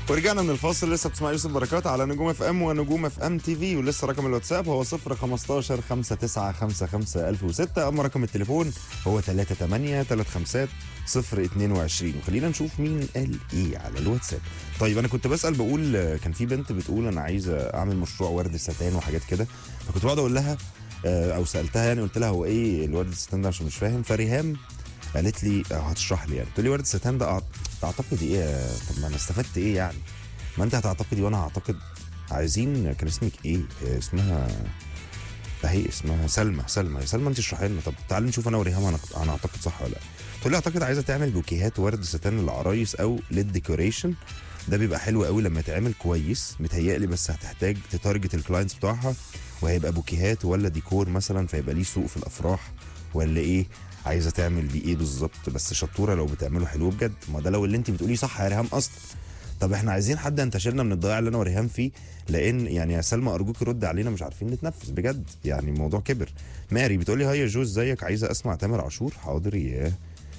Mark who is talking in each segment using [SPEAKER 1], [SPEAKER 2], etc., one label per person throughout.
[SPEAKER 1] ورجعنا من الفاصل لسه بتسمع يوسف بركات على نجوم اف ام ونجوم اف ام تي في ولسه رقم الواتساب هو 0 15 5955 1006 اما رقم التليفون هو 38 35 022 وخلينا نشوف مين قال ايه على الواتساب طيب انا كنت بسال بقول آه، كان في بنت بتقول انا عايزه اعمل مشروع ورد الستان وحاجات كده فكنت بقعد اقول لها آه، او سالتها يعني قلت لها هو ايه الورد الستان ده عشان مش فاهم فريهام قالت لي آه، هتشرح لي يعني تقول لي ورد الستان ده أع- تعتقد ايه يا- طب ما انا استفدت ايه يعني ما انت هتعتقدي وانا هعتقد عايزين كان اسمك ايه آه، اسمها اهي اسمها سلمى سلمى يا سلمى انت اشرحي لنا طب تعالي نشوف انا وريهام هنعت- هنعتقد صح ولا لا تقول لي اعتقد عايزه تعمل بوكيهات ورد ستان للعرايس او للديكوريشن ده بيبقى حلو قوي لما يتعمل كويس متهيألي بس هتحتاج تتارجت الكلاينتس بتوعها وهيبقى بوكيهات ولا ديكور مثلا فيبقى ليه سوق في الافراح ولا ايه عايزه تعمل بيه ايه بالظبط بس شطوره لو بتعمله حلو بجد ما ده لو اللي انت بتقوليه صح يا ريهام اصلا طب احنا عايزين حد ينتشلنا من الضياع اللي انا وريهام فيه لان يعني يا سلمى ارجوك رد علينا مش عارفين نتنفس بجد يعني الموضوع كبر ماري بتقولي هيا جو ازيك عايزه اسمع تامر عاشور حاضر يا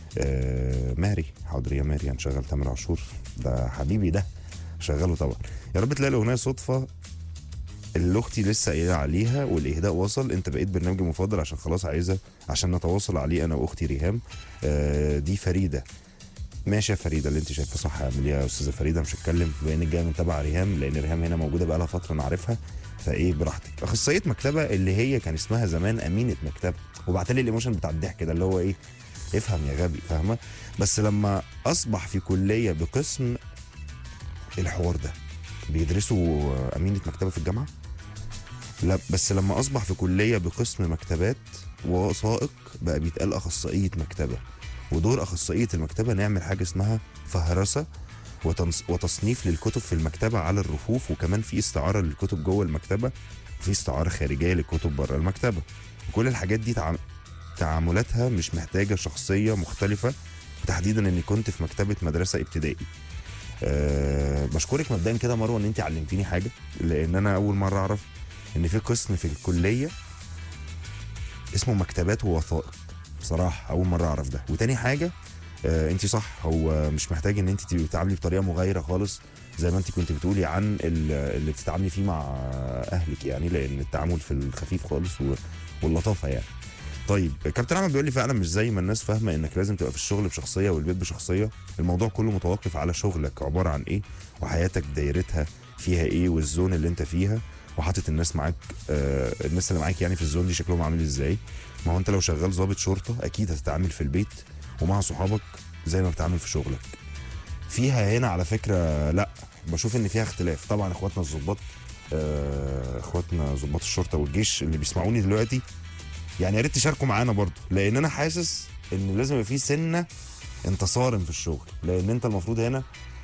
[SPEAKER 1] آه ماري حاضر يا ماري هنشغل تامر عاشور ده حبيبي ده شغله طبعا يا رب تلاقي الاغنيه صدفه اللي اختي لسه قايله عليها والاهداء وصل انت بقيت برنامجي المفضل عشان خلاص عايزه عشان نتواصل عليه انا واختي ريهام آه دي فريده ماشي يا فريده اللي انت شايفاه صح اعمل يا استاذه فريده مش هتكلم بانك جايه من تبع ريهام لان ريهام هنا موجوده بقى لها فتره انا عارفها فايه براحتك اخصائيه مكتبه اللي هي كان اسمها زمان امينه مكتبه وبعت لي الايموشن بتاع الضحك ده اللي هو ايه افهم يا غبي فاهمه بس لما اصبح في كليه بقسم الحوار ده بيدرسوا امينه مكتبه في الجامعه لا بس لما اصبح في كليه بقسم مكتبات ووثائق بقى بيتقال اخصائيه مكتبه ودور اخصائيه المكتبه نعمل حاجه اسمها فهرسه وتنص- وتصنيف للكتب في المكتبه على الرفوف وكمان في استعاره للكتب جوه المكتبه وفي استعاره خارجيه للكتب بره المكتبه وكل الحاجات دي تعام- تعاملاتها مش محتاجه شخصيه مختلفه وتحديدا اني كنت في مكتبه مدرسه ابتدائي أه بشكرك مبدئيا كده مروه ان انت علمتيني حاجه لان انا اول مره اعرف ان في قسم في الكليه اسمه مكتبات ووثائق بصراحه اول مره اعرف ده وتاني حاجه آه انت صح هو مش محتاج ان انت تبقي بتتعاملي بطريقه مغايره خالص زي ما انت كنت بتقولي عن ال- اللي بتتعاملي فيه مع اهلك يعني لان التعامل في الخفيف خالص و- واللطافه يعني طيب كابتن احمد بيقول لي فعلا مش زي ما الناس فاهمه انك لازم تبقى في الشغل بشخصيه والبيت بشخصيه الموضوع كله متوقف على شغلك عباره عن ايه وحياتك دايرتها فيها ايه والزون اللي انت فيها وحاطط الناس معاك آه الناس اللي معاك يعني في الزون دي شكلهم عامل ازاي ما هو انت لو شغال ضابط شرطه اكيد هتتعامل في البيت ومع صحابك زي ما بتتعامل في شغلك فيها هنا على فكره لا بشوف ان فيها اختلاف طبعا اخواتنا الضباط آه، اخواتنا ضباط الشرطه والجيش اللي بيسمعوني دلوقتي يعني يا ريت تشاركوا معانا برضو لان انا حاسس ان لازم يبقى في سنه انت صارم في الشغل لان انت المفروض هنا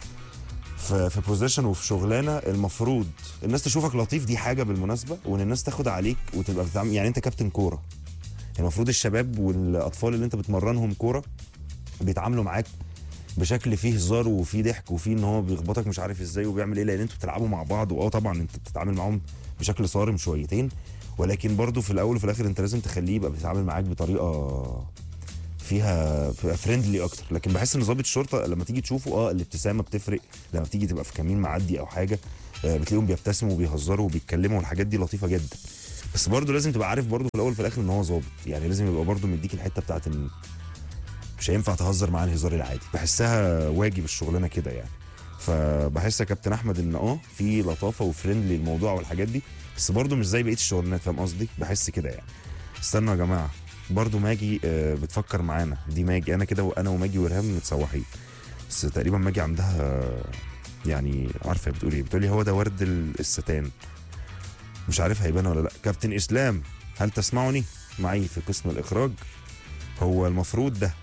[SPEAKER 1] في في بوزيشن وفي شغلانه المفروض الناس تشوفك لطيف دي حاجه بالمناسبه وان الناس تاخد عليك وتبقى بتتعامل يعني انت كابتن كوره المفروض الشباب والاطفال اللي انت بتمرنهم كوره بيتعاملوا معاك بشكل فيه هزار وفيه ضحك وفيه ان هو بيخبطك مش عارف ازاي وبيعمل ايه لان انتوا بتلعبوا مع بعض واه طبعا انت بتتعامل معاهم بشكل صارم شويتين ولكن برضو في الاول وفي الاخر انت لازم تخليه يبقى بيتعامل معاك بطريقه فيها فريندلي اكتر لكن بحس ان ضابط الشرطه لما تيجي تشوفه اه الابتسامه بتفرق لما تيجي تبقى في كمين معدي او حاجه آه، بتلاقيهم بيبتسموا وبيهزروا وبيتكلموا والحاجات دي لطيفه جدا بس برضه لازم تبقى عارف برضه في الاول وفي الاخر ان هو ظابط يعني لازم يبقى برضه مديك الحته بتاعت ان مش هينفع تهزر معاه الهزار العادي بحسها واجب الشغلانه كده يعني فبحس يا كابتن احمد ان اه في لطافه وفريندلي الموضوع والحاجات دي بس برضه مش زي بقيه الشغلانات فاهم قصدي بحس كده يعني استنوا يا جماعه برضه ماجي آه، بتفكر معانا دي ماجي انا كده وانا وماجي ورهام متسوحين بس تقريبا ماجي عندها آه، يعني عارفه بتقول ايه بتقول لي هو ده ورد ال- الستان مش عارف هيبان ولا لا كابتن اسلام هل تسمعني معي في قسم الاخراج هو المفروض ده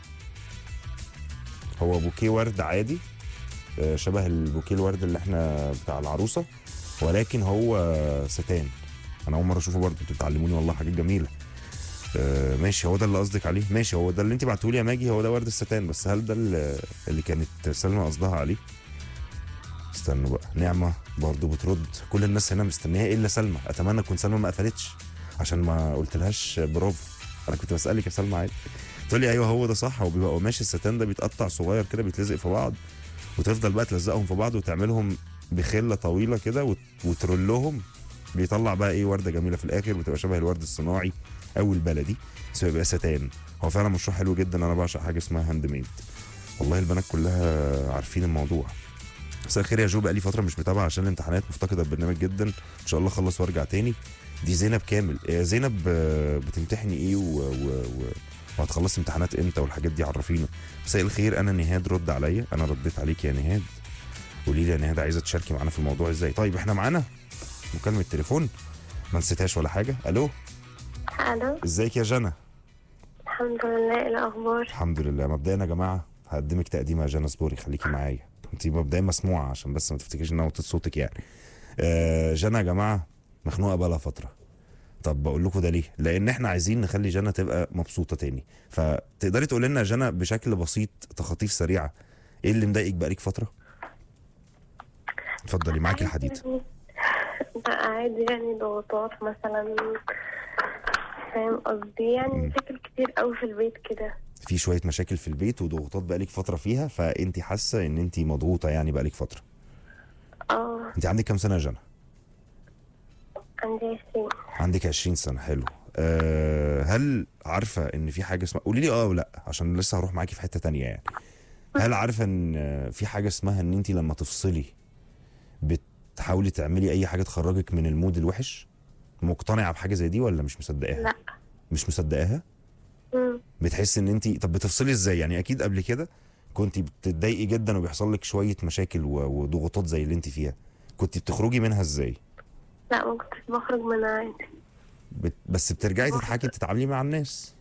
[SPEAKER 1] هو بوكيه ورد عادي آه، شبه البوكيه الورد اللي احنا بتاع العروسه ولكن هو ستان انا اول مره اشوفه برضه انتوا بتعلموني والله حاجات جميله آه، ماشي هو ده اللي قصدك عليه ماشي هو ده اللي انت بعتولي يا ماجي هو ده ورد الستان بس هل ده اللي اللي كانت سلمى قصدها عليه استنوا بقى نعمه برضه بترد كل الناس هنا مستنيه الا سلمى اتمنى تكون سلمى ما قفلتش عشان ما قلتلهاش برافو انا كنت بسالك يا سلمى عادي تقول لي ايوه هو ده صح هو بيبقى قماش الستان ده بيتقطع صغير كده بيتلزق في بعض وتفضل بقى تلزقهم في بعض وتعملهم بخله طويله كده وت- وترلهم بيطلع بقى ايه ورده جميله في الاخر بتبقى شبه الورد الصناعي او البلدي بس بيبقى ستان هو فعلا مشروع حلو جدا انا بعشق حاجه اسمها هاند ميد والله البنات كلها عارفين الموضوع مساء الخير يا جو بقالي فتره مش متابعه عشان الامتحانات مفتقده البرنامج جدا ان شاء الله اخلص وارجع تاني دي زينب كامل يا زينب آه، بتمتحني ايه و... و... و... وهتخلصي امتحانات امتى والحاجات دي عرفينا مساء الخير انا نهاد رد عليا انا رديت عليك يا نهاد قولي لي يا نهاد عايزه تشاركي معانا في الموضوع ازاي طيب احنا معانا مكالمه تليفون ما نسيتهاش ولا حاجه الو
[SPEAKER 2] الو
[SPEAKER 1] ازيك يا جنى
[SPEAKER 2] الحمد لله إيه الاخبار
[SPEAKER 1] الحمد لله مبدئيا يا جماعه هقدمك تقديمه يا جنى صبوري خليكي معايا انت مبدئيا مسموعه عشان بس ما تفتكريش ان انا وطيت صوتك يعني آه جنى يا جماعه مخنوقه بقالها فتره طب بقول لكم ده ليه لان احنا عايزين نخلي جنى تبقى مبسوطه تاني فتقدري تقول لنا يا جنى بشكل بسيط تخاطيف سريعه ايه اللي مضايقك بقالك فتره اتفضلي معاكي الحديد
[SPEAKER 2] لا عادي يعني ضغوطات مثلا فاهم قصدي يعني
[SPEAKER 1] مم.
[SPEAKER 2] مشاكل كتير قوي في البيت كده
[SPEAKER 1] في شويه مشاكل في البيت وضغوطات بقالك فتره فيها فانت حاسه ان انت مضغوطه يعني بقالك فتره
[SPEAKER 2] اه
[SPEAKER 1] انت عندك كام سنه يا جنى
[SPEAKER 2] عندي عشرين
[SPEAKER 1] عندك 20 سنة حلو أه هل عارفة ان في حاجة اسمها قولي لي اه ولا عشان لسه هروح معاكي في حتة تانية يعني هل عارفة ان آه، في حاجة اسمها ان انت لما تفصلي بتحاولي تعملي اي حاجة تخرجك من المود الوحش مقتنعة بحاجة زي دي ولا مش مصدقاها
[SPEAKER 2] لا
[SPEAKER 1] مش مصدقاها
[SPEAKER 2] مم.
[SPEAKER 1] بتحسي ان انت طب بتفصلي ازاي يعني اكيد قبل كده كنت بتتضايقي جدا وبيحصل لك شوية مشاكل و- وضغوطات زي اللي انت فيها كنت بتخرجي منها ازاي
[SPEAKER 2] لا ما كنتش بخرج من عادي
[SPEAKER 1] بت... بس بترجعي تضحكي بتتعاملي مع الناس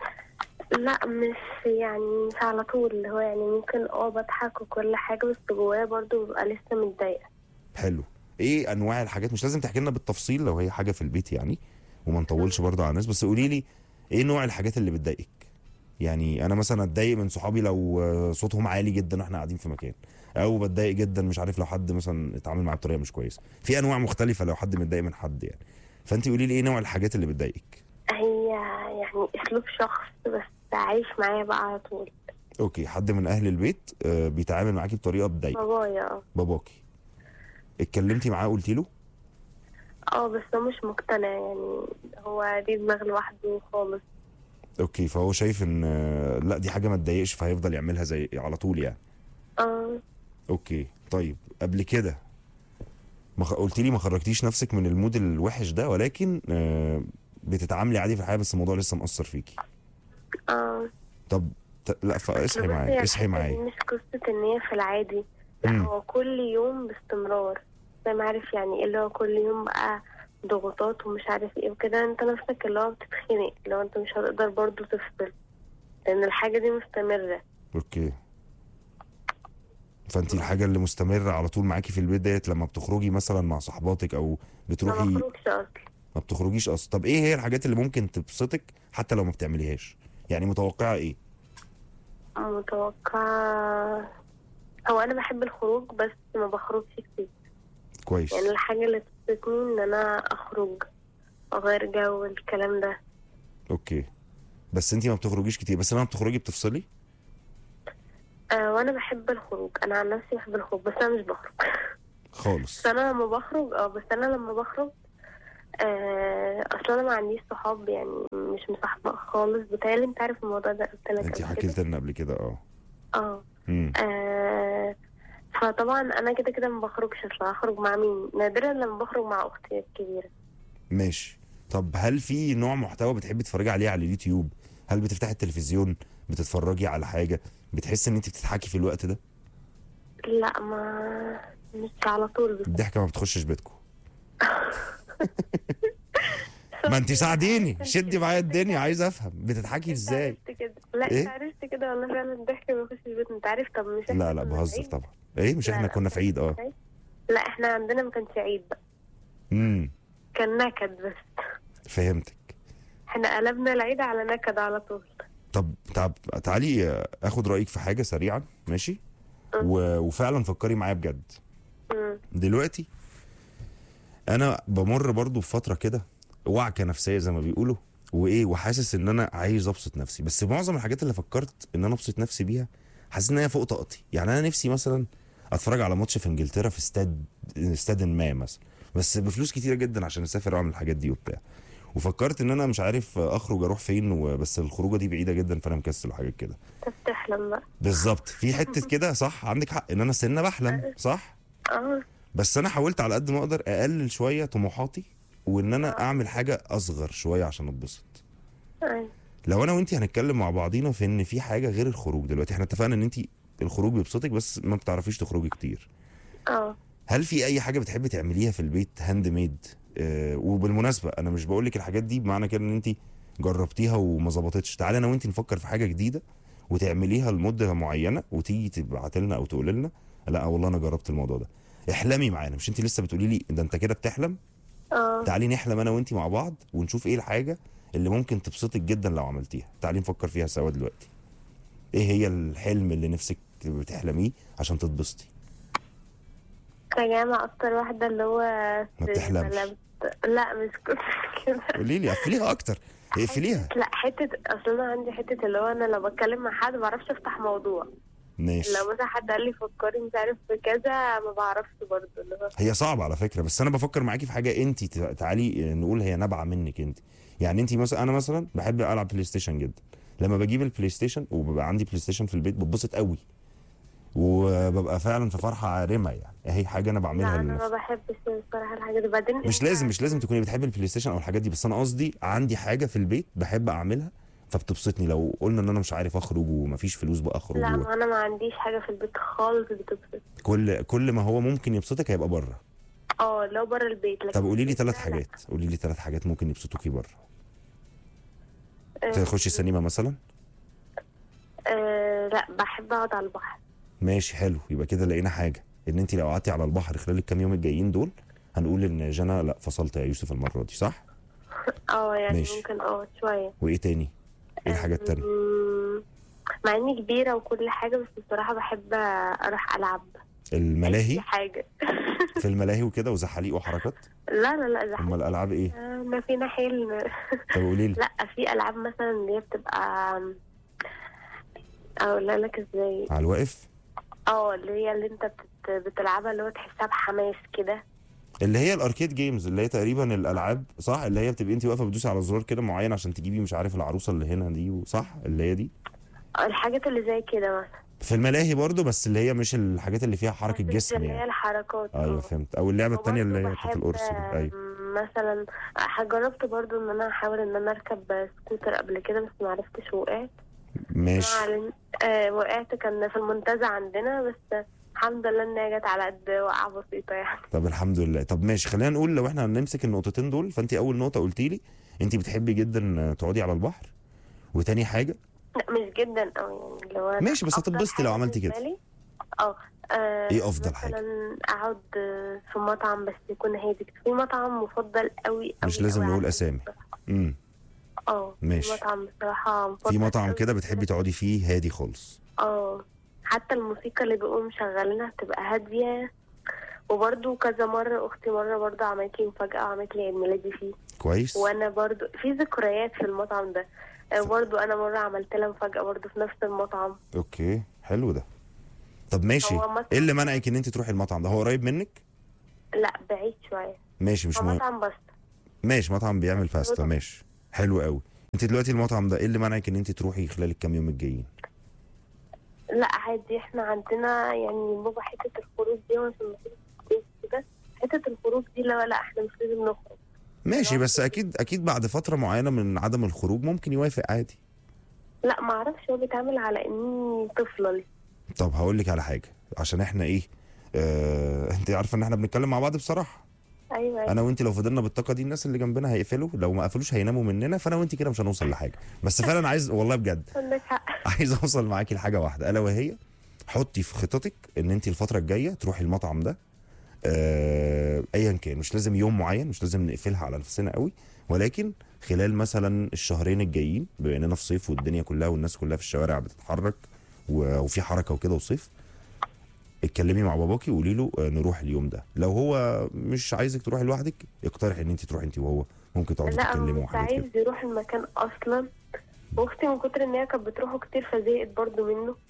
[SPEAKER 2] لا مش يعني مش على طول اللي هو يعني ممكن اه بضحك وكل حاجة بس جوايا برضو ببقى لسه متضايقة
[SPEAKER 1] حلو ايه انواع الحاجات مش لازم تحكي لنا بالتفصيل لو هي حاجه في البيت يعني وما نطولش برضه على الناس بس قولي لي ايه نوع الحاجات اللي بتضايقك يعني انا مثلا اتضايق من صحابي لو آه، صوتهم عالي جدا واحنا قاعدين في مكان او بتضايق جدا مش عارف لو حد مثلا اتعامل معايا بطريقه مش كويسه في انواع مختلفه لو حد متضايق من حد يعني فانت قولي لي ايه نوع الحاجات اللي بتضايقك
[SPEAKER 2] هي يعني اسلوب شخص بس عايش معايا بقى على طول
[SPEAKER 1] اوكي حد من اهل البيت آه، بيتعامل معاكي بطريقه بتضايقك
[SPEAKER 2] بابايا اه
[SPEAKER 1] باباكي اتكلمتي معاه قلتي له
[SPEAKER 2] اه بس هو مش مقتنع يعني هو ليه دماغ لوحده خالص
[SPEAKER 1] اوكي فهو شايف ان آه، لا دي حاجه ما تضايقش فهيفضل يعملها زي على طول يعني
[SPEAKER 2] اه
[SPEAKER 1] اوكي طيب قبل كده ما خ... قلت لي ما خرجتيش نفسك من المود الوحش ده ولكن آه بتتعاملي عادي في الحياه بس الموضوع لسه مأثر فيكي
[SPEAKER 2] اه
[SPEAKER 1] طب ت... لا فاصحي
[SPEAKER 2] بس هي
[SPEAKER 1] معايا اصحي
[SPEAKER 2] الحتة دي
[SPEAKER 1] معايا
[SPEAKER 2] مش قصة ان هي في العادي لا
[SPEAKER 1] مم.
[SPEAKER 2] هو كل يوم باستمرار زي ما عارف يعني ايه اللي هو كل يوم بقى ضغوطات ومش عارف ايه وكده انت نفسك اللي هو بتتخنق اللي هو انت مش هتقدر برضو تفصل لان الحاجة دي مستمرة
[SPEAKER 1] اوكي فانت الحاجه اللي مستمره على طول معاكي في البيت ديت لما بتخرجي مثلا مع صحباتك او
[SPEAKER 2] ما
[SPEAKER 1] بتروحي
[SPEAKER 2] بخرجش اصلا
[SPEAKER 1] ما بتخرجيش اصلا طب ايه هي الحاجات اللي ممكن تبسطك حتى لو ما بتعمليهاش يعني متوقعه ايه
[SPEAKER 2] متوقعة هو انا بحب الخروج بس ما بخرجش كتير
[SPEAKER 1] كويس
[SPEAKER 2] يعني الحاجة اللي تبسطني ان انا اخرج اغير جو الكلام ده
[SPEAKER 1] اوكي بس انت ما بتخرجيش كتير بس لما بتخرجي بتفصلي
[SPEAKER 2] آه وانا بحب الخروج انا عن نفسي بحب الخروج بس انا مش بخرج
[SPEAKER 1] خالص
[SPEAKER 2] بس انا لما بخرج اه بس انا لما بخرج آه اصلا انا ما عنديش صحاب يعني مش مصاحبة خالص بتهيألي انت عارف الموضوع ده قلت لك
[SPEAKER 1] انت
[SPEAKER 2] قبل
[SPEAKER 1] حكيت
[SPEAKER 2] كده.
[SPEAKER 1] لنا قبل كده اه
[SPEAKER 2] اه
[SPEAKER 1] امم
[SPEAKER 2] آه، فطبعا انا كده كده ما بخرجش اصلا هخرج مع مين نادرا لما بخرج مع اختي الكبيره
[SPEAKER 1] ماشي طب هل في نوع محتوى بتحبي تتفرجي عليه على اليوتيوب هل بتفتحي التلفزيون بتتفرجي على حاجه بتحسي ان انت بتضحكي في الوقت ده
[SPEAKER 2] لا ما مش على طول بس
[SPEAKER 1] الضحكه ما بتخشش بيتكم ما انت ساعديني شدي معايا الدنيا عايز افهم بتضحكي
[SPEAKER 2] انت
[SPEAKER 1] ازاي
[SPEAKER 2] عرفت كده لا
[SPEAKER 1] إيه؟
[SPEAKER 2] انت عرفت كده والله فعلا الضحك ما بيخشش البيت انت عارف طب مش احنا
[SPEAKER 1] لا لا
[SPEAKER 2] كنا
[SPEAKER 1] بهزر
[SPEAKER 2] عيد؟
[SPEAKER 1] طبعا ايه مش
[SPEAKER 2] لا،
[SPEAKER 1] احنا
[SPEAKER 2] لا،
[SPEAKER 1] كنا في عيد اه
[SPEAKER 2] لا احنا عندنا ما كانش عيد بقى
[SPEAKER 1] امم
[SPEAKER 2] كان نكد بس
[SPEAKER 1] فهمتك
[SPEAKER 2] احنا قلبنا العيد على نكد على طول
[SPEAKER 1] طب طب تعالي آه، اخد رايك في حاجه سريعا ماشي و... وفعلا فكري معايا بجد
[SPEAKER 2] مم.
[SPEAKER 1] دلوقتي انا بمر برضو بفتره كده وعكه نفسيه زي ما بيقولوا وايه وحاسس ان انا عايز ابسط نفسي بس معظم الحاجات اللي فكرت ان انا ابسط نفسي بيها حاسس ان هي فوق طاقتي يعني انا نفسي مثلا اتفرج على ماتش في انجلترا في استاد استاد ما مثلا بس بفلوس كتيره جدا عشان اسافر واعمل الحاجات دي وبتاع وفكرت ان انا مش عارف اخرج اروح فين وبس الخروجه دي بعيده جدا فانا مكسل وحاجات كده
[SPEAKER 2] انت بتحلم بقى
[SPEAKER 1] بالظبط في حته كده صح عندك حق ان انا سنه بحلم صح
[SPEAKER 2] اه
[SPEAKER 1] بس انا حاولت على قد ما اقدر اقلل شويه طموحاتي وان انا اعمل حاجه اصغر شويه عشان اتبسط
[SPEAKER 2] أيوة.
[SPEAKER 1] لو انا وانت هنتكلم مع بعضينا في ان في حاجه غير الخروج دلوقتي احنا اتفقنا ان انت الخروج بيبسطك بس ما بتعرفيش تخرجي كتير
[SPEAKER 2] اه
[SPEAKER 1] هل في اي حاجه بتحبي تعمليها في البيت هاند ميد آه وبالمناسبه انا مش بقول لك الحاجات دي بمعنى كده ان انت جربتيها وما ظبطتش تعالى انا وانت نفكر في حاجه جديده وتعمليها لمده معينه وتيجي تبعت لنا او تقول لنا لا والله انا جربت الموضوع ده احلمي معانا مش انت لسه بتقولي لي ده انت كده بتحلم
[SPEAKER 2] اه
[SPEAKER 1] تعالي نحلم انا وانت مع بعض ونشوف ايه الحاجه اللي ممكن تبسطك جدا لو عملتيها تعالي نفكر فيها سوا دلوقتي ايه هي الحلم اللي نفسك بتحلميه عشان تتبسطي
[SPEAKER 2] كجامع اكتر واحدة اللي هو
[SPEAKER 1] ما بتحلمش.
[SPEAKER 2] لبت- لا مش كنت كده
[SPEAKER 1] قولي لي قفليها اكتر اقفليها
[SPEAKER 2] لا حتة اصل انا عندي حتة اللي هو انا لو بتكلم مع حد ما بعرفش افتح موضوع
[SPEAKER 1] ماشي
[SPEAKER 2] لو مثلا حد قال لي فكري مش عارف في كذا ما بعرفش برضه اللي هو
[SPEAKER 1] هي صعبة على فكرة بس أنا بفكر معاكي في حاجة أنت تع- تعالي نقول هي نابعة منك أنت يعني أنت مثلا أنا مثلا بحب ألعب بلاي ستيشن جدا لما بجيب البلاي ستيشن وببقى عندي بلاي ستيشن في البيت بتبسط قوي وببقى فعلا في فرحة عارمة يعني هي حاجة أنا
[SPEAKER 2] لا
[SPEAKER 1] بعملها
[SPEAKER 2] انا ما
[SPEAKER 1] لنفسي
[SPEAKER 2] بحبش الصراحة الحاجة دي بعدين
[SPEAKER 1] مش لازم مش لازم تكوني بتحبي البلاي ستيشن أو الحاجات دي بس أنا قصدي عندي حاجة في البيت بحب أعملها فبتبسطني لو قلنا ان انا مش عارف اخرج ومفيش فلوس بقى اخرج
[SPEAKER 2] لا
[SPEAKER 1] و-
[SPEAKER 2] ما انا ما عنديش حاجة في البيت خالص بتبسط
[SPEAKER 1] كل كل ما هو ممكن يبسطك هيبقى بره
[SPEAKER 2] اه لو بره البيت لكن
[SPEAKER 1] طب قولي لي
[SPEAKER 2] لا،
[SPEAKER 1] ثلاث
[SPEAKER 2] لا.
[SPEAKER 1] حاجات قولي لي ثلاث حاجات ممكن يبسطوكي بره
[SPEAKER 2] آه،
[SPEAKER 1] تخشي السينما مثلا
[SPEAKER 2] آه لا بحب اقعد على البحر
[SPEAKER 1] ماشي حلو يبقى كده لقينا حاجه ان انت لو قعدتي على البحر خلال الكام يوم الجايين دول هنقول ان جنى لا فصلت يا يوسف المره دي صح
[SPEAKER 2] اه يعني
[SPEAKER 1] ماشي.
[SPEAKER 2] ممكن اه شوية
[SPEAKER 1] وايه تاني ايه الحاجه التانيه
[SPEAKER 2] مم، مع اني كبيرة وكل حاجة بس بصراحة بحب اروح العب
[SPEAKER 1] الملاهي
[SPEAKER 2] أي حاجة
[SPEAKER 1] في الملاهي وكده وزحاليق وحركات
[SPEAKER 2] لا لا لا زحمة
[SPEAKER 1] امال الالعاب ايه
[SPEAKER 2] آه، ما فينا حيل
[SPEAKER 1] طب قولي لي
[SPEAKER 2] لا في العاب مثلا اللي هي بتبقى اقول لك ازاي
[SPEAKER 1] على الواقف
[SPEAKER 2] اه اللي هي اللي انت بتت... بتلعبها اللي هو تحسها بحماس كده
[SPEAKER 1] اللي هي الاركيد جيمز اللي هي تقريبا الالعاب صح اللي هي بتبقي انت واقفه بتدوسي على زرار كده معين عشان تجيبي مش عارف العروسه اللي هنا دي صح اللي هي دي
[SPEAKER 2] الحاجات اللي زي كده مثلا
[SPEAKER 1] في الملاهي برضو بس اللي هي مش الحاجات اللي فيها حركه
[SPEAKER 2] بس
[SPEAKER 1] جسم
[SPEAKER 2] اللي هي
[SPEAKER 1] يعني
[SPEAKER 2] الحركات
[SPEAKER 1] ايوه
[SPEAKER 2] اه.
[SPEAKER 1] فهمت او اللعبه التانيه اللي هي
[SPEAKER 2] وبرضه
[SPEAKER 1] بتاعت القرص دي
[SPEAKER 2] بحب،
[SPEAKER 1] ايوه
[SPEAKER 2] مثلا ح- جربت برضو ان انا احاول ان انا اركب سكوتر قبل كده بس ما عرفتش وقعت
[SPEAKER 1] ماشي
[SPEAKER 2] معلن- آه وقعت كان في المنتزه عندنا بس الحمد لله ان هي جت على قد وقعه بسيطه يعني
[SPEAKER 1] طب الحمد لله طب ماشي خلينا نقول لو احنا هنمسك النقطتين دول فانت اول نقطه قلتي لي انت بتحبي جدا تقعدي على البحر وتاني حاجه
[SPEAKER 2] لا مش جدا اه يعني اللي هو
[SPEAKER 1] ماشي، بس
[SPEAKER 2] أفضل
[SPEAKER 1] هتتبسطي لو
[SPEAKER 2] حاجة
[SPEAKER 1] عملتي
[SPEAKER 2] بالنسبة
[SPEAKER 1] كده.
[SPEAKER 2] لي- اه آه،
[SPEAKER 1] إيه أفضل حاجة؟
[SPEAKER 2] مثلا اقعد آه، في مطعم بس يكون هادي في مطعم مفضل قوي
[SPEAKER 1] مش
[SPEAKER 2] قوي
[SPEAKER 1] لازم
[SPEAKER 2] قوي
[SPEAKER 1] نقول
[SPEAKER 2] عندي
[SPEAKER 1] اسامي
[SPEAKER 2] بصراحة.
[SPEAKER 1] امم
[SPEAKER 2] اه في
[SPEAKER 1] ماشي.
[SPEAKER 2] مطعم بصراحه مفضل
[SPEAKER 1] في مطعم
[SPEAKER 2] قوي.
[SPEAKER 1] كده بتحبي تقعدي فيه هادي خالص
[SPEAKER 2] اه حتى الموسيقى اللي بيقوموا مشغلينها بتبقى هاديه وبرضو كذا مرة أختي مرة برضو عملت لي مفاجأة وعملت لي عيد ميلادي فيه
[SPEAKER 1] كويس
[SPEAKER 2] وأنا برضو في ذكريات في المطعم ده آه، برضو أنا مرة عملت لها مفاجأة برضو في نفس المطعم
[SPEAKER 1] اوكي حلو ده طب ماشي
[SPEAKER 2] هو مطعم-
[SPEAKER 1] ايه اللي منعك ان انت تروحي المطعم ده هو قريب منك
[SPEAKER 2] لا بعيد شوية
[SPEAKER 1] ماشي مش
[SPEAKER 2] هو
[SPEAKER 1] مهم
[SPEAKER 2] مطعم بس
[SPEAKER 1] ماشي مطعم بيعمل باستا
[SPEAKER 2] مطعم.
[SPEAKER 1] ماشي حلو قوي انت دلوقتي المطعم ده ايه اللي منعك ان انت تروحي خلال الكام يوم الجايين
[SPEAKER 2] لا عادي احنا عندنا يعني بابا حتة الخروج دي عشان ما فيش كده حتة الخروج دي لا لا احنا مش لازم نخرج
[SPEAKER 1] ماشي
[SPEAKER 2] خلاص.
[SPEAKER 1] بس اكيد اكيد بعد فتره معينه من عدم الخروج ممكن يوافق عادي
[SPEAKER 2] لا ما اعرفش هو بيتعامل على اني طفلة لسه
[SPEAKER 1] طب هقول لك على حاجه عشان احنا ايه آه، انت عارفه ان احنا بنتكلم مع بعض بصراحه
[SPEAKER 2] ايوه أيوة.
[SPEAKER 1] انا وانت لو فضلنا بالطاقه دي الناس اللي جنبنا هيقفلوا لو ما قفلوش هيناموا مننا فانا وانت كده مش هنوصل لحاجه بس فعلا عايز والله بجد
[SPEAKER 2] عندك حق
[SPEAKER 1] عايز اوصل معاكي لحاجه واحده الا وهي حطي في خططك ان انت الفتره الجايه تروحي المطعم ده آه، ايا كان مش لازم يوم معين مش لازم نقفلها على نفسنا قوي ولكن خلال مثلا الشهرين الجايين بما اننا في صيف والدنيا كلها والناس كلها في الشوارع بتتحرك و- وفي حركه وكده وصيف اتكلمي مع باباكي وقولي له آه، نروح اليوم ده لو هو مش عايزك تروحي لوحدك اقترح ان انت تروحي انت وهو ممكن تقعدوا
[SPEAKER 2] لا هو
[SPEAKER 1] تتكلموا
[SPEAKER 2] مش
[SPEAKER 1] وحاجات كده
[SPEAKER 2] عايز يروح المكان اصلا واختي من كتر ان هي كانت بتروحه كتير فزهقت برضو منه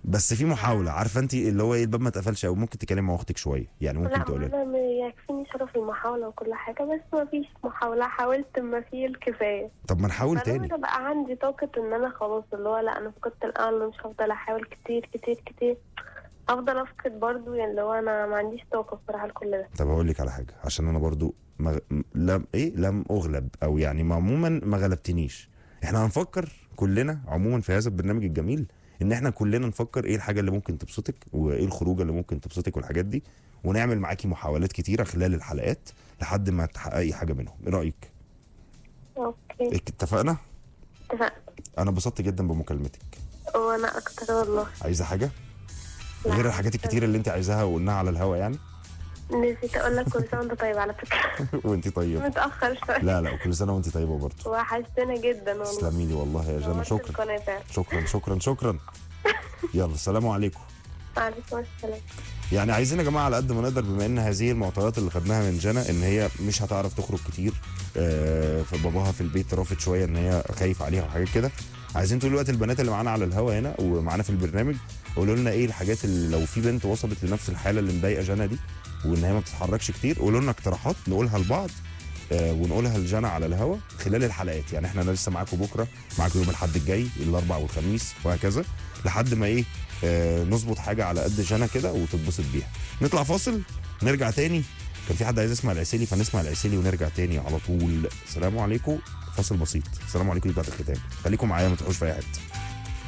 [SPEAKER 1] بس في محاوله عارفه انت اللي هو ايه الباب ما اتقفلش او ممكن تكلمي مع اختك شويه يعني ممكن
[SPEAKER 2] لا
[SPEAKER 1] تقولي لها
[SPEAKER 2] انا م- يكفيني شرف المحاولة وكل حاجة بس ما فيش محاولة حاولت ما فيه الكفاية
[SPEAKER 1] طب ما نحاول
[SPEAKER 2] فلما
[SPEAKER 1] تاني
[SPEAKER 2] انا بقى عندي طاقة ان انا خلاص اللي هو لا انا فقدت الامل مش هفضل احاول كتير كتير كتير افضل افقد برضو يعني اللي هو انا ما عنديش طاقة بصراحة لكل ده
[SPEAKER 1] طب هقول لك على حاجه عشان انا برضو مغ... م- لم ايه لم اغلب او يعني ما عموما ما غلبتنيش احنا هنفكر كلنا عموما في هذا البرنامج الجميل ان احنا كلنا نفكر ايه الحاجه اللي ممكن تبسطك وايه الخروجه اللي ممكن تبسطك والحاجات دي ونعمل معاكي محاولات كتيره خلال الحلقات لحد ما تحققي حاجه منهم ايه رايك
[SPEAKER 2] اوكي
[SPEAKER 1] اتفقنا
[SPEAKER 2] اتفقنا
[SPEAKER 1] انا انبسطت جدا بمكالمتك
[SPEAKER 2] وانا اكتر والله
[SPEAKER 1] عايزه حاجه
[SPEAKER 2] لا.
[SPEAKER 1] غير الحاجات الكتيره اللي انت عايزاها وقلناها على الهوا يعني
[SPEAKER 2] نسيت اقول لك كل سنة وانت طيب على فكرة
[SPEAKER 1] وانت طيبه
[SPEAKER 2] متأخر شوية
[SPEAKER 1] لا لا وكل سنه وانت طيبه برضه
[SPEAKER 2] وحشتنا جدا والله
[SPEAKER 1] تسلمي لي والله يا جنى
[SPEAKER 2] نورت
[SPEAKER 1] شكرا
[SPEAKER 2] القناة فعلا.
[SPEAKER 1] شكرا شكرا شكرا يلا السلام عليكم
[SPEAKER 2] وعليكم السلام
[SPEAKER 1] يعني عايزين يا جماعه على قد ما نقدر بما ان هذه المعطيات اللي خدناها من جنى ان هي مش هتعرف تخرج كتير آه، فباباها في البيت رافض شويه ان هي خايف عليها وحاجات كده عايزين طول الوقت البنات اللي معانا على الهوا هنا ومعانا في البرنامج قولوا لنا ايه الحاجات اللي لو في بنت وصلت لنفس الحاله اللي مضايقه جنى دي وان هي ما بتتحركش كتير قولوا لنا اقتراحات نقولها لبعض آه، ونقولها لجنى على الهوا خلال الحلقات يعني احنا لسه معاكم بكره معاكم يوم الاحد الجاي الاربع والخميس وهكذا لحد ما ايه آه نظبط حاجه على قد جنى كده وتتبسط بيها نطلع فاصل نرجع تاني كان في حد عايز يسمع العسيلي فنسمع العسيلي ونرجع تاني على طول السلام عليكم فاصل بسيط السلام عليكم دي بتاعت الختام خليكم معايا ما تروحوش في اي حته